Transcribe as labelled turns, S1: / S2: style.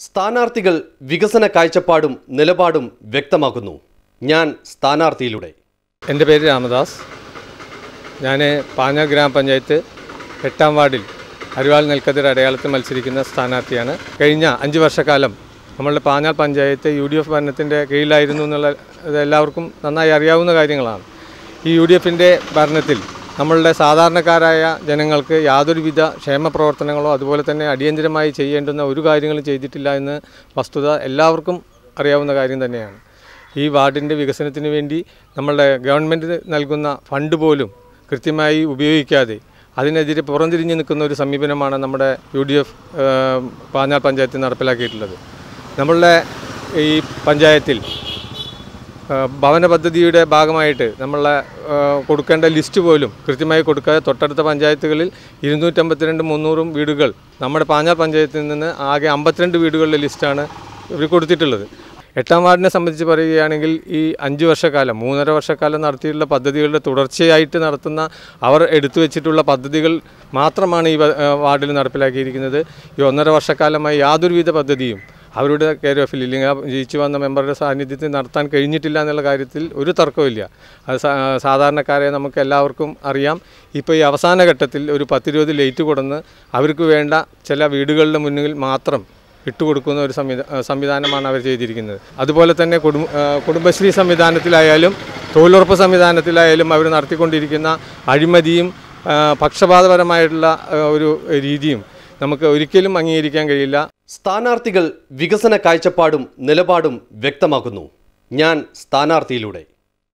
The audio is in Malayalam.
S1: സ്ഥാനാർത്ഥികൾ വികസന കാഴ്ചപ്പാടും നിലപാടും വ്യക്തമാക്കുന്നു ഞാൻ സ്ഥാനാർത്ഥിയിലൂടെ
S2: എൻ്റെ പേര് രാമദാസ് ഞാൻ പാഞ്ഞാൽ ഗ്രാമപഞ്ചായത്ത് എട്ടാം വാർഡിൽ അരുവാൾ നെൽക്കതിർ അടയാളത്തിൽ മത്സരിക്കുന്ന സ്ഥാനാർത്ഥിയാണ് കഴിഞ്ഞ അഞ്ച് വർഷക്കാലം നമ്മളുടെ പാഞ്ഞാൽ പഞ്ചായത്ത് യു ഡി എഫ് ഭരണത്തിൻ്റെ കീഴിലായിരുന്നു എന്നുള്ള ഇത് എല്ലാവർക്കും നന്നായി അറിയാവുന്ന കാര്യങ്ങളാണ് ഈ യു ഡി എഫിൻ്റെ ഭരണത്തിൽ നമ്മളുടെ സാധാരണക്കാരായ ജനങ്ങൾക്ക് യാതൊരുവിധ ക്ഷേമ പ്രവർത്തനങ്ങളോ അതുപോലെ തന്നെ അടിയന്തരമായി ചെയ്യേണ്ടുന്ന ഒരു കാര്യങ്ങളും ചെയ്തിട്ടില്ല എന്ന് വസ്തുത എല്ലാവർക്കും അറിയാവുന്ന കാര്യം തന്നെയാണ് ഈ വാർഡിൻ്റെ വികസനത്തിന് വേണ്ടി നമ്മളുടെ ഗവൺമെൻറ് നൽകുന്ന ഫണ്ട് പോലും കൃത്യമായി ഉപയോഗിക്കാതെ അതിനെതിരെ പുറംതിരിഞ്ഞ് നിൽക്കുന്ന ഒരു സമീപനമാണ് നമ്മുടെ യു ഡി എഫ് പാഞ്ഞാൽ പഞ്ചായത്തിൽ നടപ്പിലാക്കിയിട്ടുള്ളത് നമ്മളുടെ ഈ പഞ്ചായത്തിൽ ആ, ഭവന പദ്ധതിയുടെ ഭാഗമായിട്ട് നമ്മളെ ആ, കൊടുക്കേണ്ട ലിസ്റ്റ് പോലും കൃത്യമായി കൊടുക്കാതെ തൊട്ടടുത്ത പഞ്ചായത്തുകളിൽ ഇരുന്നൂറ്റമ്പത്തിരണ്ട് മുന്നൂറും വീടുകൾ നമ്മുടെ പാഞ്ഞാൽ പഞ്ചായത്തിൽ നിന്ന് ആകെ അമ്പത്തിരണ്ട് വീടുകളുടെ ലിസ്റ്റാണ് ഇവർ കൊടുത്തിട്ടുള്ളത് എട്ടാം വാർഡിനെ സംബന്ധിച്ച് പറയുകയാണെങ്കിൽ ഈ അഞ്ച് വർഷക്കാലം മൂന്നര വർഷക്കാലം നടത്തിയിട്ടുള്ള പദ്ധതികളുടെ തുടർച്ചയായിട്ട് നടത്തുന്ന അവർ എടുത്തു വെച്ചിട്ടുള്ള പദ്ധതികൾ മാത്രമാണ് ഈ വ- ആ, വാർഡിൽ നടപ്പിലാക്കിയിരിക്കുന്നത് ഈ ഒന്നര വർഷക്കാലമായി യാതൊരുവിധ പദ്ധതിയും അവരുടെ കെയർ ഓഫിൽ ഇല്ലെങ്കിൽ ആ ജയിച്ചു വന്ന മെമ്പറുടെ സാന്നിധ്യത്തിൽ നടത്താൻ കഴിഞ്ഞിട്ടില്ല എന്നുള്ള കാര്യത്തിൽ ഒരു തർക്കവുമില്ല അത് സാ- സാധാരണക്കാരെ നമുക്ക് എല്ലാവർക്കും അറിയാം ഇപ്പോൾ ഈ അവസാന ഘട്ടത്തിൽ ഒരു പത്തിരുപത് ലൈറ്റ് കൊടുന്ന് അവർക്ക് വേണ്ട ചില വീടുകളുടെ മുന്നിൽ മാത്രം ഇട്ടുകൊടുക്കുന്ന ഒരു സംവിധാ സംവിധാനമാണ് അവർ ചെയ്തിരിക്കുന്നത് അതുപോലെ തന്നെ കുടുംബ ആ, കുടുംബശ്രീ സംവിധാനത്തിലായാലും തൊഴിലുറപ്പ് സംവിധാനത്തിലായാലും അവർ നടത്തിക്കൊണ്ടിരിക്കുന്ന അഴിമതിയും ആ, പക്ഷപാതപരമായിട്ടുള്ള ആ, ഒരു രീതിയും നമുക്ക് ഒരിക്കലും അംഗീകരിക്കാൻ കഴിയില്ല
S1: സ്ഥാനാർത്ഥികൾ വികസന കാഴ്ചപ്പാടും നിലപാടും വ്യക്തമാക്കുന്നു ഞാൻ സ്ഥാനാർത്ഥിയിലൂടെ